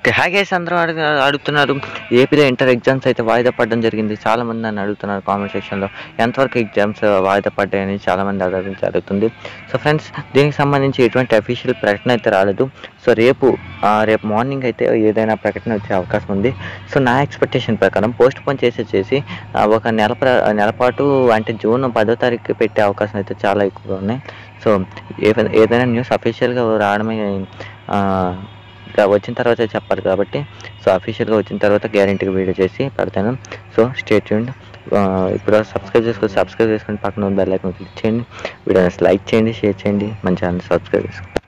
hi guys అందరూ అడుగు అడుగుతున్నారు ఏపీలో ఇంటర్ ఎగ్జామ్స్ అయితే వాయిదా పడడం జరిగింది చాలా మంది నన్ను అడుగుతున్నారు కామెంట్ సెక్షన్లో ఎంతవరకు ఎగ్జామ్స్ వాయిదా పడ్డాయని చాలా మంది అడగడం జరుగుతుంది సో ఫ్రెండ్స్ దీనికి సంబంధించి ఎటువంటి అఫీషియల్ ప్రకటన అయితే రాలేదు సో రేపు ఆ, రేపు మార్నింగ్ అయితే ఏదైనా ప్రకటన వచ్చే అవకాశం ఉంది సో నా ఎక్స్పెక్టేషన్ ప్రకారం పోస్ట్ పోన్ చేసి చేసి ఆ, ఒక నెల ప్ర నెల పాటు అంటే జూన్ పదో తారీఖు పెట్టే అవకాశం అయితే చాలా ఎక్కువగా ఉన్నాయి సో ఏ- ఏదైనా న్యూస్ అఫీషియల్గా రావడమే ఆ, ఇంకా వచ్చిన తర్వాత చెప్పాలి కాబట్టి సో అఫీషియల్గా వచ్చిన తర్వాత గ్యారంటీగా వీడియో చేసి పెడతాను సో స్టేట్ చూడండి ఇప్పుడు సబ్స్క్రైబ్ చేసుకొని సబ్స్క్రైబ్ చేసుకొని పక్కన బెల్ ఐకాన్ క్లిక్ చేయండి వీడియోని లైక్ చేయండి షేర్ చేయండి మన ఛానల్ సబ్స్క్రైబ్ చేసుకోండి